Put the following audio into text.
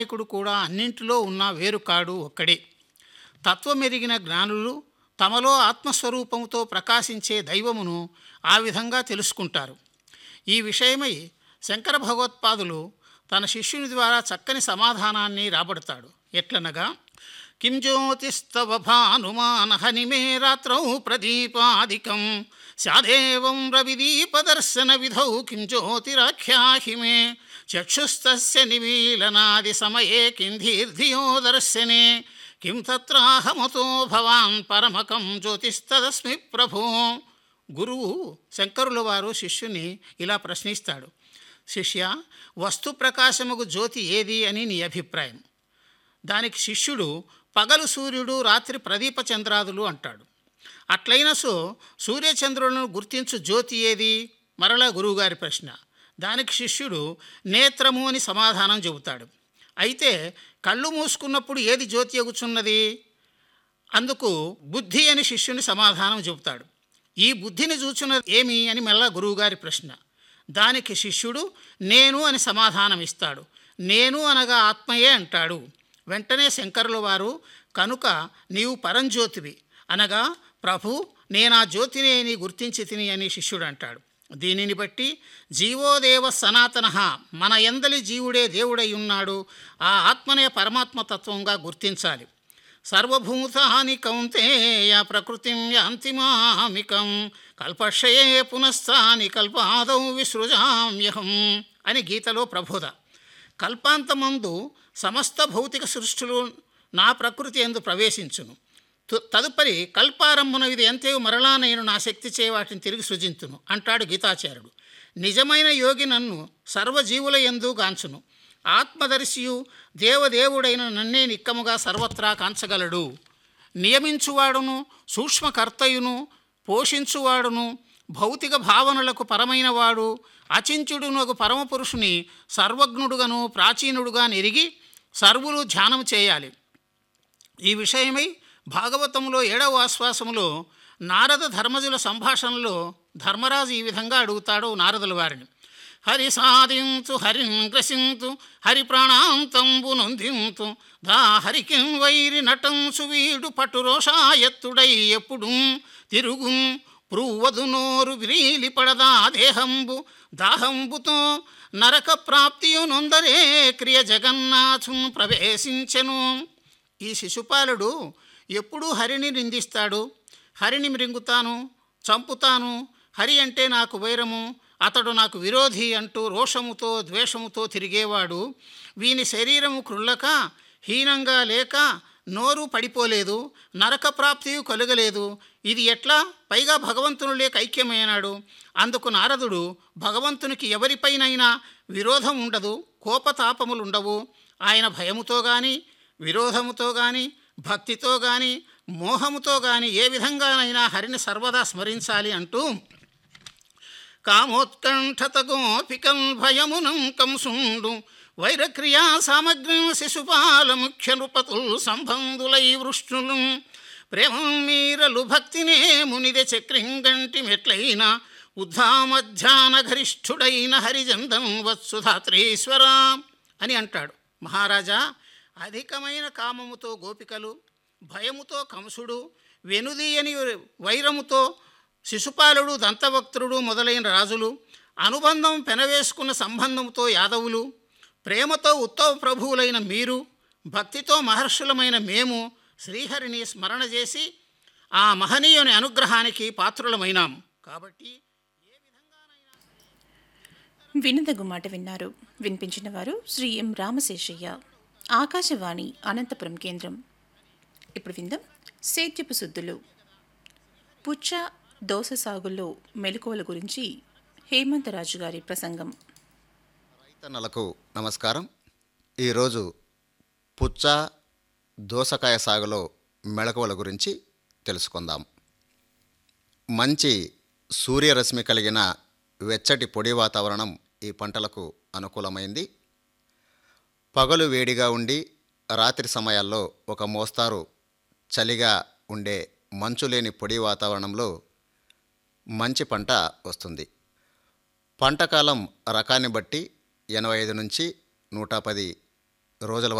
నాయకుడు కూడా అన్నింటిలో ఉన్న వేరుకాడు ఒక్కడే తత్వమెరిగిన జ్ఞానులు తమలో ఆత్మస్వరూపముతో ప్రకాశించే దైవమును ఆ విధంగా తెలుసుకుంటారు ఈ విషయమై శంకర భగవత్పాదులు తన శిష్యుని ద్వారా చక్కని సమాధానాన్ని రాబడతాడు ఎట్లనగా కిం జ్యోతిస్తవ భానుమాన హనిమే రాత్రౌ ప్రదీపాదికం స్యాదేవం రవిదీపదర్శన విధౌ కిం జ్యోతిరాఖ్యాహి మే చక్షుస్తస్య నిమీలనాది సమయే కిం ధీర్ధియో దర్శనే కిం తత్రాహమతో భవాన్ పరమకం జ్యోతిస్తదస్మి ప్రభో గురువు శంకరుల వారు శిష్యుని ఇలా ప్రశ్నిస్తాడు శిష్య వస్తు ప్రకాశముకు జ్యోతి ఏది అని నీ అభిప్రాయం దానికి శిష్యుడు పగలు సూర్యుడు రాత్రి ప్రదీప చంద్రాదులు అంటాడు అట్లయిన సో సూర్యచంద్రులను గుర్తించు జ్యోతి ఏది మరలా గురువుగారి ప్రశ్న దానికి శిష్యుడు నేత్రము అని సమాధానం చెబుతాడు అయితే కళ్ళు మూసుకున్నప్పుడు ఏది జ్యోతి ఎగుచున్నది అందుకు బుద్ధి అని శిష్యుని సమాధానం చెబుతాడు ఈ బుద్ధిని చూచున్నది ఏమి అని మళ్ళా గురువుగారి ప్రశ్న దానికి శిష్యుడు నేను అని సమాధానం ఇస్తాడు నేను అనగా ఆత్మయే అంటాడు వెంటనే శంకరుల వారు కనుక నీవు పరంజ్యోతివి అనగా ప్రభు నేనా జ్యోతిని అని గుర్తించి తిని అని శిష్యుడు అంటాడు దీనిని బట్టి జీవోదేవ సనాతన మన ఎందలి జీవుడే దేవుడై ఉన్నాడు ఆ ఆత్మనే పరమాత్మతత్వంగా గుర్తించాలి సర్వభూతాని కౌంతేయ ప్రకృతిం యాంతిమామికం కల్పక్షయే పునఃస్థాని కల్పాదౌ విసృజామ్యహం అని గీతలో ప్రబోధ కల్పాంతమందు సమస్త భౌతిక సృష్టిలు నా ప్రకృతి ఎందు ప్రవేశించును తు- తదుపరి కల్పారంభున ఇది ఎంతే మరలా నేను నా శక్తి చే వాటిని తిరిగి సృజించును అంటాడు గీతాచార్యుడు నిజమైన యోగి నన్ను సర్వజీవుల ఎందు గాంచును ఆత్మదర్శియు దేవదేవుడైన నన్నే నిక్కముగా సర్వత్రా కాంచగలడు నియమించువాడును సూక్ష్మకర్తయును పోషించువాడును భౌతిక భావనలకు పరమైనవాడు అచించుడునకు పరమపురుషుని సర్వజ్ఞుడుగాను ప్రాచీనుడుగా నెరిగి సర్వులు ధ్యానం చేయాలి ఈ విషయమై భాగవతంలో ఏడవ ఆశ్వాసములో నారద ధర్మజుల సంభాషణలో ధర్మరాజు ఈ విధంగా అడుగుతాడు నారదుల వారిని హరి సాధించు హరిన్ గ్రసింతు హరి ప్రాణాంతంబు నొందింతు దా హరికిం వైరి నటంసు వీడు పటురోషాయత్తుడై ఎప్పుడు తిరుగు ప్రువ్వదు నోరు విరీలి పడదా దేహంబు దాహంబుతో నరక ప్రాప్తియు నొందరే క్రియ జగన్నాథున్ ప్రవేశించెను ఈ శిశుపాలుడు ఎప్పుడూ హరిని నిందిస్తాడు హరిని మృంగుతాను చంపుతాను హరి అంటే నాకు వైరము అతడు నాకు విరోధి అంటూ రోషముతో ద్వేషముతో తిరిగేవాడు వీని శరీరము కృళ్ళక హీనంగా లేక నోరు పడిపోలేదు నరక ప్రాప్తి కలుగలేదు ఇది ఎట్లా పైగా భగవంతుని లేక ఐక్యమైనాడు అందుకు నారదుడు భగవంతునికి ఎవరిపైనైనా విరోధం ఉండదు కోపతాపములు ఉండవు ఆయన భయముతో కానీ విరోధముతో కానీ భక్తితో కానీ మోహముతో కానీ ఏ విధంగానైనా హరిని సర్వదా స్మరించాలి అంటూ కామోత్కంఠత గోపికం భయమునం కంసుండు వైరక్రియా సామగ్రిం శిశుపాల ముఖ్య నృపతుల్ సంబంధులై వృష్ణులు ప్రేమం మీరలు భక్తినే మునిదె చక్రింగంటి మెట్లైన ఉద్ధామధ్యాన గరిష్ఠుడైన హరిజందం వత్సుధాత్రీశ్వర అని అంటాడు మహారాజా అధికమైన కామముతో గోపికలు భయముతో కంసుడు వెనుదీయని వైరముతో శిశుపాలుడు దంతభక్తుడు మొదలైన రాజులు అనుబంధం పెనవేసుకున్న సంబంధంతో యాదవులు ప్రేమతో ఉత్తమ ప్రభువులైన మీరు భక్తితో మహర్షులమైన మేము శ్రీహరిని స్మరణ చేసి ఆ మహనీయుని అనుగ్రహానికి పాత్రులమైనాం కాబట్టి వినదగు మాట విన్నారు వినిపించిన వారు శ్రీ ఎం రామశేషయ్య ఆకాశవాణి అనంతపురం కేంద్రం ఇప్పుడు విందాం సేద్యపు సుద్దులు పుచ్చ దోస సాగుల్లో మెలకువల గురించి హేమంతరాజు గారి ప్రసంగం రైతన్నలకు నమస్కారం ఈరోజు పుచ్చ దోసకాయ సాగులో మెళకువల గురించి తెలుసుకుందాం మంచి సూర్యరశ్మి కలిగిన వెచ్చటి పొడి వాతావరణం ఈ పంటలకు అనుకూలమైంది పగలు వేడిగా ఉండి రాత్రి సమయాల్లో ఒక మోస్తారు చలిగా ఉండే మంచు లేని పొడి వాతావరణంలో మంచి పంట వస్తుంది పంట కాలం రకాన్ని బట్టి ఎనభై ఐదు నుంచి నూట పది రోజుల